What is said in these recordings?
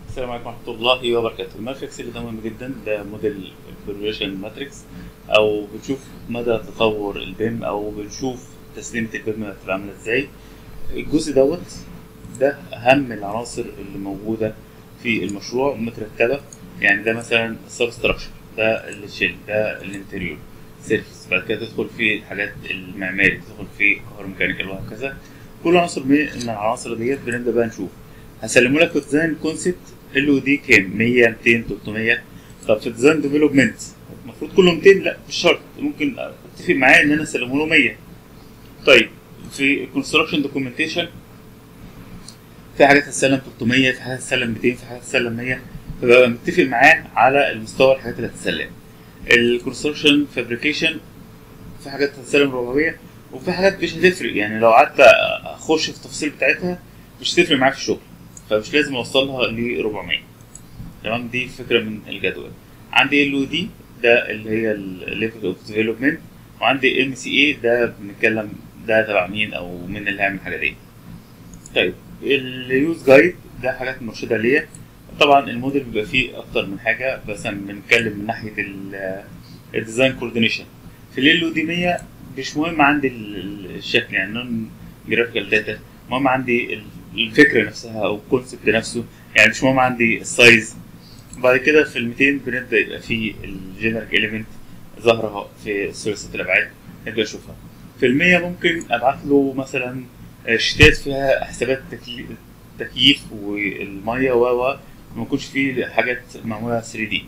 السلام عليكم ورحمة الله وبركاته الملف اكسل ده مهم جدا ده موديل فيريشن ماتريكس او بنشوف مدى تطور البيم او بنشوف تسليمة البيم هتبقى عاملة ازاي الجزء دوت ده اهم العناصر اللي موجودة في المشروع مترتبة يعني ده مثلا السبستراكشر ده الشيل ده الانتريور سيرفيس بعد كده تدخل في الحاجات المعماري تدخل في كهروميكانيكال وهكذا كل عنصر من العناصر ديت بنبدا بقى نشوف هسلمه لك في ديزاين كونسبت ال او دي كام 100 200 300 طب في ديزاين ديفلوبمنت المفروض كله 200 لا مش شرط ممكن اتفق معاه ان انا اسلمه له 100 طيب في الكونستراكشن دوكيومنتيشن في حاجات هتسلم 300 في حاجات هتسلم 200 في حاجات هتسلم 100 فببقى متفق معاه على المستوى الحاجات اللي هتتسلم الكونستراكشن فابريكيشن في حاجات هتسلم 400 وفي حاجات مش هتفرق يعني لو قعدت اخش في التفاصيل بتاعتها مش هتفرق معايا في الشغل فمش لازم اوصلها ل 400 تمام دي فكره من الجدول عندي ال او دي ده اللي هي الليفل اوف ديفلوبمنت وعندي ام سي اي ده بنتكلم ده تبع مين او مين اللي هيعمل الحاجه دي طيب اليوز جايد ده حاجات مرشده ليا طبعا الموديل بيبقى فيه اكتر من حاجه بس بنتكلم من ناحيه الديزاين كوردينيشن في ال او دي 100 مش مهم عندي الشكل يعني نون جرافيكال داتا المهم عندي الفكره نفسها او الكونسبت نفسه يعني مش مهم عندي السايز بعد كده في ال 200 بنبدا يبقى في الجنرال اليمنت ظاهره في ثلاثيه الابعاد نبدا نشوفها في ال 100 ممكن ابعت له مثلا شتات فيها حسابات التكييف والميه و ما يكونش فيه حاجات معموله 3 دي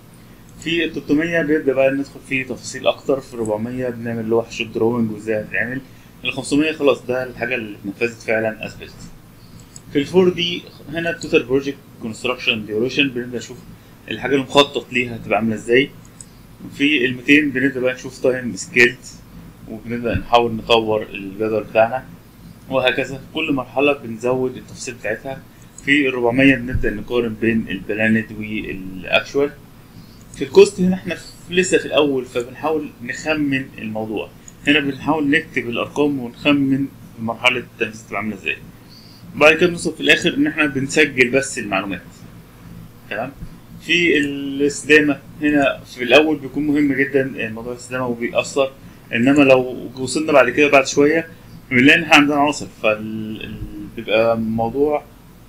في ال 300 بيبدا بقى ندخل فيه تفاصيل اكتر في 400 بنعمل لوح شوت دروينج وازاي هتتعمل ال 500 خلاص ده الحاجه اللي اتنفذت فعلا اسبست في ال 4 دي هنا التوتال بروجكت كونستراكشن ديوريشن بنبدا نشوف الحاجه اللي مخطط ليها هتبقى عامله ازاي في ال 200 بنبدا بقى نشوف تايم سكيلد وبنبدا نحاول نطور الجدول بتاعنا وهكذا في كل مرحله بنزود التفاصيل بتاعتها في ال 400 بنبدا نقارن بين البلاند والاكشوال في الكوست هنا احنا لسه في الاول فبنحاول نخمن الموضوع هنا بنحاول نكتب الارقام ونخمن مرحله التنفيذ تبقى عامله ازاي بعد كده بنوصل في الاخر ان احنا بنسجل بس المعلومات تمام في الاستدامه هنا في الاول بيكون مهم جدا موضوع الاستدامه وبيأثر انما لو وصلنا بعد كده بعد شويه بنلاقي ان احنا عندنا عناصر فبيبقى الموضوع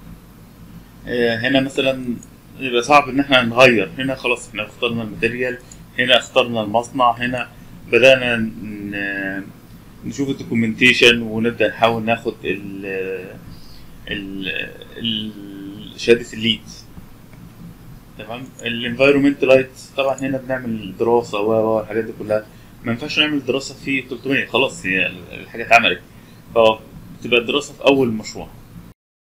هنا مثلا يبقى صعب ان احنا نغير هنا خلاص احنا اخترنا الماتيريال هنا اخترنا المصنع هنا بدأنا نشوف الدوكيومنتيشن ونبدأ نحاول ناخد ال ال شهادة الليد تمام الانفايرمنت لايت طبعا هنا بنعمل دراسة و الحاجات دي كلها ما ينفعش نعمل دراسة في 300 خلاص هي الحاجة اتعملت فبتبقى الدراسة في أول المشروع